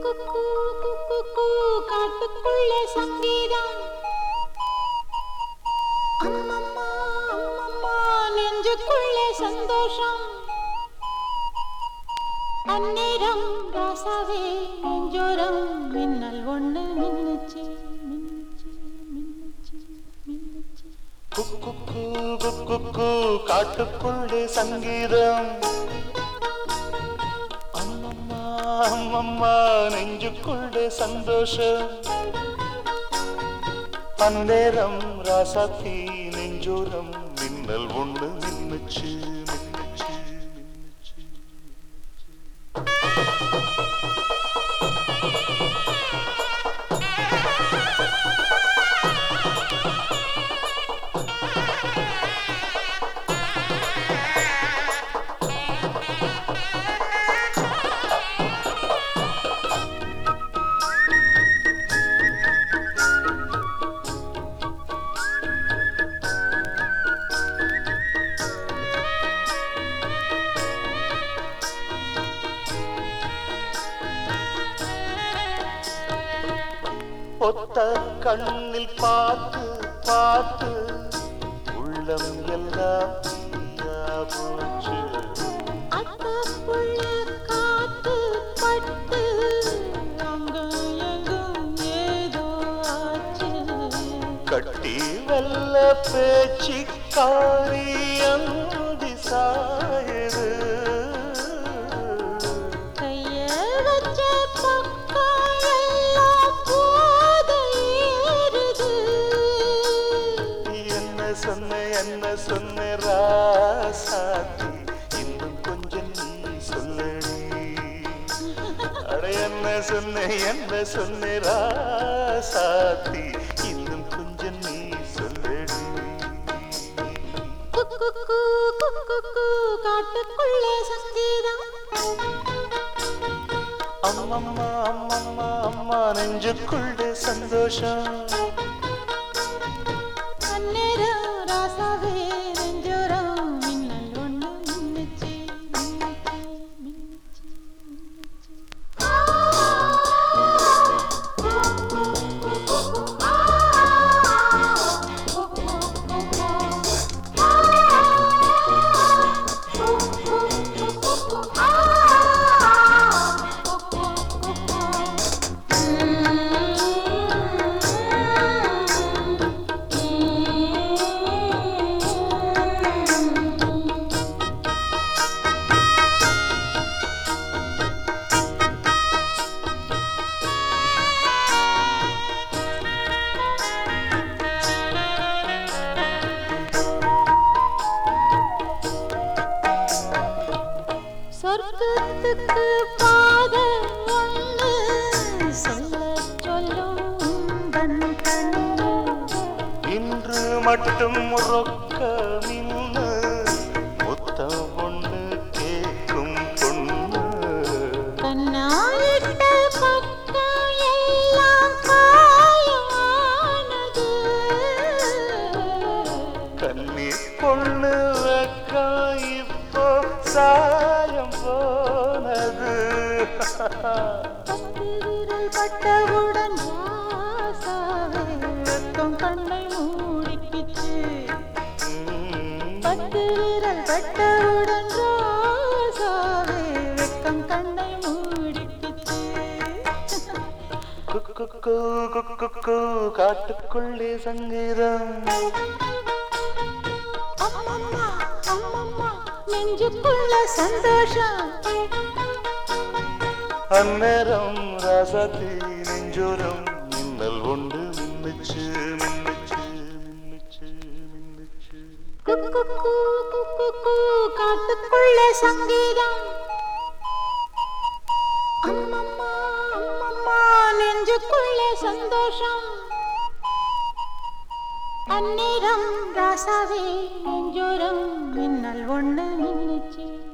குக்கு குக்கு காட்டுக்குள்ளே சங்கீதம் அம்மம்மா அம்மம்மா நெஞ்சுக்குள்ளே சந்தோஷம் அந்நேரம் ராசாவே நெஞ்சோரம் மின்னல் ஒண்ணு மின்னுச்சு மின்னுச்சு மின்னுச்சு மின்னுச்சு குக்கு குக்கு காட்டுக்குள்ளே சங்கீதம் அம்மம்மா அம்மம்மா நெஞ்சுக்குள்ளே சந்தோஷம் அந்நேரம் ராசாத்தி நெஞ்சோரம் மின்னல் ஒண்ணு மின்னுச்சு மின்னுச்சு மின்னுச்சு ஒத்த கண்ணில் பார்த்து பார்த்து உள்ளம் எல்லாம் தீயா போச்சு அத்தப்புள்ள காத்து பட்டு அங்க எங்கும் ஏதோ ஆச்சு கட்டி வெல்ல பேச்சு காரி அந்தி சாயுது கைய வச்ச பக்கம் எல்லாம் போத ஏறுது என்ன சொன்ன என்ன சொன்ன ராசாத்தி இன்னும் கொஞ்சம் நீ சொல்லடி அட என்ன சொன்ன என்ன சொன்ன ராசாத்தி இன்னும் கொஞ்சம் நீ சொல்லடி குக்கு குக்கு காட்டுக்குள்ளே சங்கீதம் அம்மம்மா அம்மம்மா அம்மா நெஞ்சுக்குள்ளே சந்தோஷம் அந்நேரம் ராசாவே நெஞ்சோரம் மின்னல் ஒண்ணு மின்னுச்சு மின்னுச்சு மின்னுச்சு மின்னுச்சு சொர்க்கத்துக்கு பாத ஒண்ணு சொல்ல சொல்லும் உந்தன் கண்ணு இன்று மட்டும் ரொக்க மின்னு முத்தம் ஒண்ணு கேட்கும் பொண்ணு கண்ணாயிட்ட பக்கம் எல்லாம் காயமானது கண்ணி பொண்ணு வெக்கா இப்போ சாயம் போனது பத்து விரல் பட்டவுடன் ராசாவே வெட்கம் கண்ணை மூடிக்கிச்சு பத்து விரல் பட்டவுடன் ராசாவே வெட்கம் கண்ணை மூடிக்கிச்சு குக்கு குக்கு காட்டுக்குள்ளே சங்கீதம் அம்மம்மா அம்மம்மா நெஞ்சுக்குள்ள சந்தோஷம் அந்நேரம் ராசாத்தி நெஞ்சோரம் மின்னல் ஒன்று மின்னுச்சு மின்னுச்சு மின்னுச்சு மின்னுச்சு குக்கு குக்கு காட்டுக்குள்ள சங்கீதம் அம்மம்மா அம்மம்மா நெஞ்சுக்குள்ள சந்தோஷம் அந்நேரம் ராசாவே நெஞ்சோரம் மின்னல் ஒண்ணு மின்னுச்சு